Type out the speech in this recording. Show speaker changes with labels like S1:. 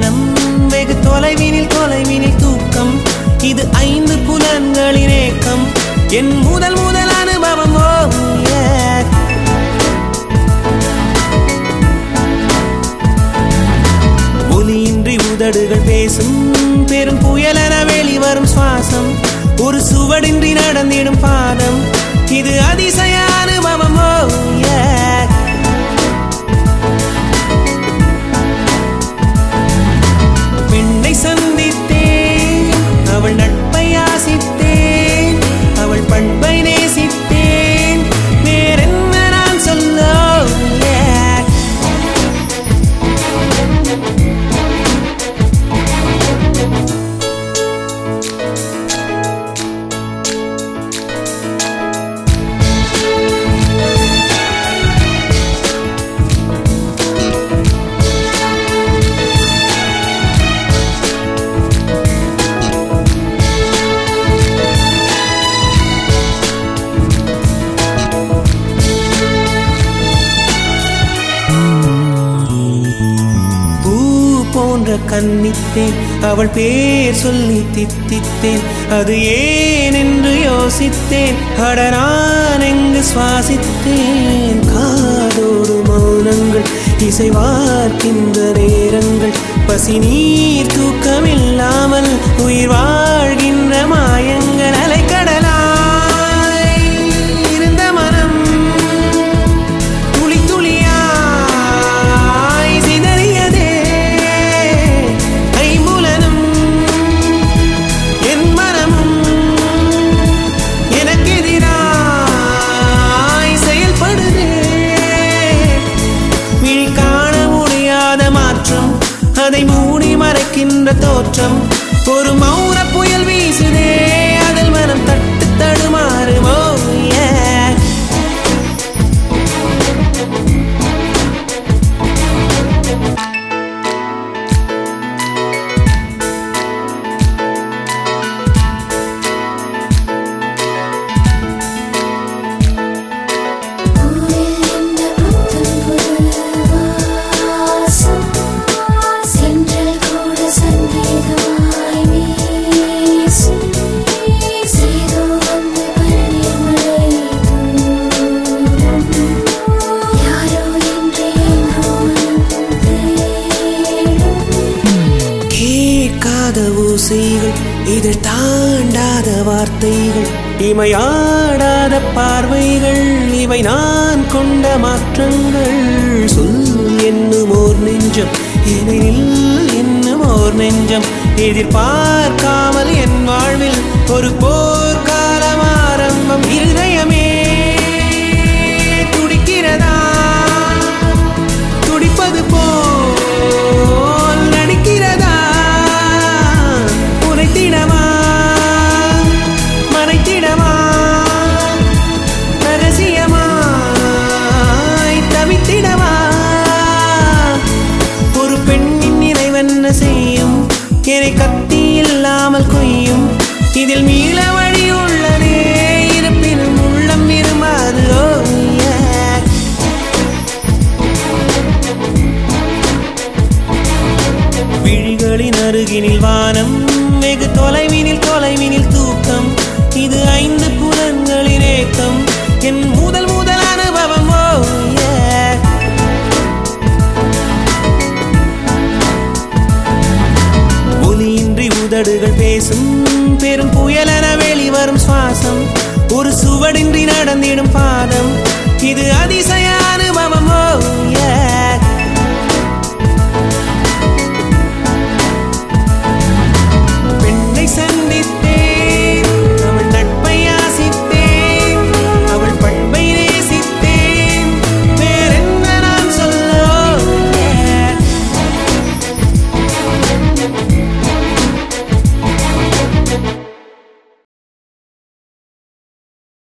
S1: வானம் வெகு தொலைவினில் தொலைவினில் தூக்கம் இது ஐந்து புலன்களின் ஏக்கம் என் முதல் முதல் அனுபவம் ஓ yeah. ஒலியின்றி உதடுகள் பேசும் பெரும் புயலென வெளிவரும் சுவாசம் ஒரு சுவடின்றி நடந்திடும் பாதம் இது அதிசய அனுபவம் ஓ yeah. பெண்ணை சந்தித்தேன் அவள் நட்பை ஆசித்தேன் அவள் பண்பை நேசித்தேன் வேறென்ன நான் சொல்ல yeah. பூ போன்ற கன்னித்தேன் அவள் பேர் சொல்லி தித்தித்தேன் அது ஏன் என்று யோசித்தேன் அட நான் எங்கு சுவாசித்தேன் காதோடு மௌனங்கள் இசைவார்க்கின்ற நேரங்கள் பசி நீர் தூக்கமில்லாமல் உயிர் வாழ்கின்ற மாயங்கள் அலைக்கடலாய் இருந்த மனம் துளி துளியாய் சிதறியதே ஐம்புலனும் என் மனமும் எனக்கெதிராய் செயல்படுதே விழி காண முடியாத மாற்றம் அதை மூடி மறைக்கின்ற தோற்றம் ஒரு மௌன புயல் வீசுதே அதில் மனம் தட்டு தடுமாறுமோ yeah.
S2: பூவில் இந்த புத்தம் புது வாசம் சென்றல் கூட சங்கீதமாய் வீசும் சேதோ வந்து பன்னீர் மழை தூவும் யாரோ என்று எங்கோ மனம் தேடும்
S1: கேட்காத ஓசைகள் இதில் தாண்டாத வார்த்தைகள் இமையாடாத பார்வைகள் இவை நான் கொண்ட மாற்றங்கள் சொல் என்னும் ஓர் நெஞ்சம் எனில் என்னும் ஓர் நெஞ்சம் எதிர்பார்க்காமல் என் வாழ்வில் ஒரு போர்க்காலம் ஆரம்பம் இருதயமே துடிக்கிறதா துடிப்பது போல் நடிக்கிறதா உரைத்திடவா மறைத்திடவா ரகசியமாய் தவித்திடவா ஒரு பெண்ணின் நிறைவென்ன செய்யும் என்னை கத்தி இல்லாமல் கொய்யும் இதில் மீள வழி உள்ளதே இருப்பினும் உள்ளம் இருமாது ஓ yeah. விழிகளின் அருகினில் வானம் வெகு தொலைவினில் தொலைவினில் தூக்கம் இது ஐந்து புலன்களின் ஏக்கம் என் முதல் முதல் அனுபவம் ஓ yeah. ஒலியின்றி உதடுகள் பேசும் பெரும் புயலென வெளிவரும் சுவாசம் ஒரு சுவடின்றி நடந்திடும் பாதம் இது அதிசய அனுபவம் ஓ